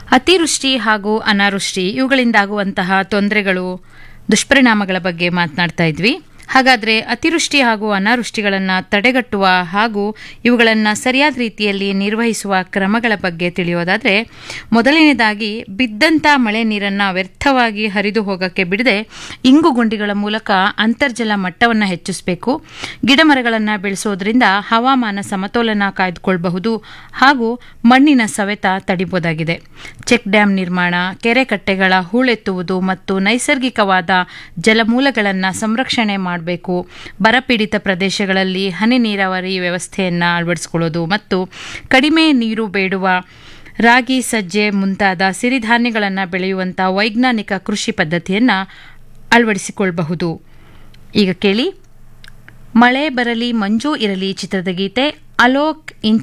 ಅತಿವೃಷ್ಟಿ ಹಾಗೂ ಅನಾವೃಷ್ಟಿ ಇವುಗಳಿಂದಾಗುವಂತಹ ತೊಂದರೆಗಳು ದುಷ್ಪರಿಣಾಮಗಳ ಬಗ್ಗೆ ಮಾತನಾಡ್ತಾ ಇದ್ವಿ ಹಾಗಾದರೆ ಅತಿವೃಷ್ಟಿ ಹಾಗೂ ಅನಾವೃಷ್ಟಿಗಳನ್ನು ತಡೆಗಟ್ಟುವ ಹಾಗೂ ಇವುಗಳನ್ನು ಸರಿಯಾದ ರೀತಿಯಲ್ಲಿ ನಿರ್ವಹಿಸುವ ಕ್ರಮಗಳ ಬಗ್ಗೆ ತಿಳಿಯೋದಾದರೆ ಮೊದಲನೇದಾಗಿ ಬಿದ್ದಂಥ ಮಳೆ ನೀರನ್ನು ವ್ಯರ್ಥವಾಗಿ ಹರಿದು ಹೋಗೋಕ್ಕೆ ಬಿಡದೆ ಇಂಗು ಗುಂಡಿಗಳ ಮೂಲಕ ಅಂತರ್ಜಲ ಮಟ್ಟವನ್ನು ಹೆಚ್ಚಿಸಬೇಕು ಗಿಡಮರಗಳನ್ನು ಬೆಳೆಸೋದ್ರಿಂದ ಹವಾಮಾನ ಸಮತೋಲನ ಕಾಯ್ದುಕೊಳ್ಬಹುದು ಹಾಗೂ ಮಣ್ಣಿನ ಸವೆತ ತಡಿಬೋದಾಗಿದೆ ಚೆಕ್ ಡ್ಯಾಂ ನಿರ್ಮಾಣ ಕೆರೆ ಕಟ್ಟೆಗಳ ಹೂಳೆತ್ತುವುದು ಮತ್ತು ನೈಸರ್ಗಿಕವಾದ ಜಲಮೂಲಗಳನ್ನು ಸಂರಕ್ಷಣೆ ಮಾಡಬೇಕು ಬರಪೀಡಿತ ಪ್ರದೇಶಗಳಲ್ಲಿ ಹನಿ ನೀರಾವರಿ ವ್ಯವಸ್ಥೆಯನ್ನು ಅಳವಡಿಸಿಕೊಳ್ಳೋದು ಮತ್ತು ಕಡಿಮೆ ನೀರು ಬೇಡುವ ರಾಗಿ ಸಜ್ಜೆ ಮುಂತಾದ ಸಿರಿಧಾನ್ಯಗಳನ್ನು ಬೆಳೆಯುವಂಥ ವೈಜ್ಞಾನಿಕ ಕೃಷಿ ಪದ್ಧತಿಯನ್ನು ಅಳವಡಿಸಿಕೊಳ್ಳಬಹುದು ಈಗ ಕೇಳಿ ಮಳೆ ಬರಲಿ ಮಂಜು ಇರಲಿ ಚಿತ್ರದ ಗೀತೆ ಅಲೋಕ್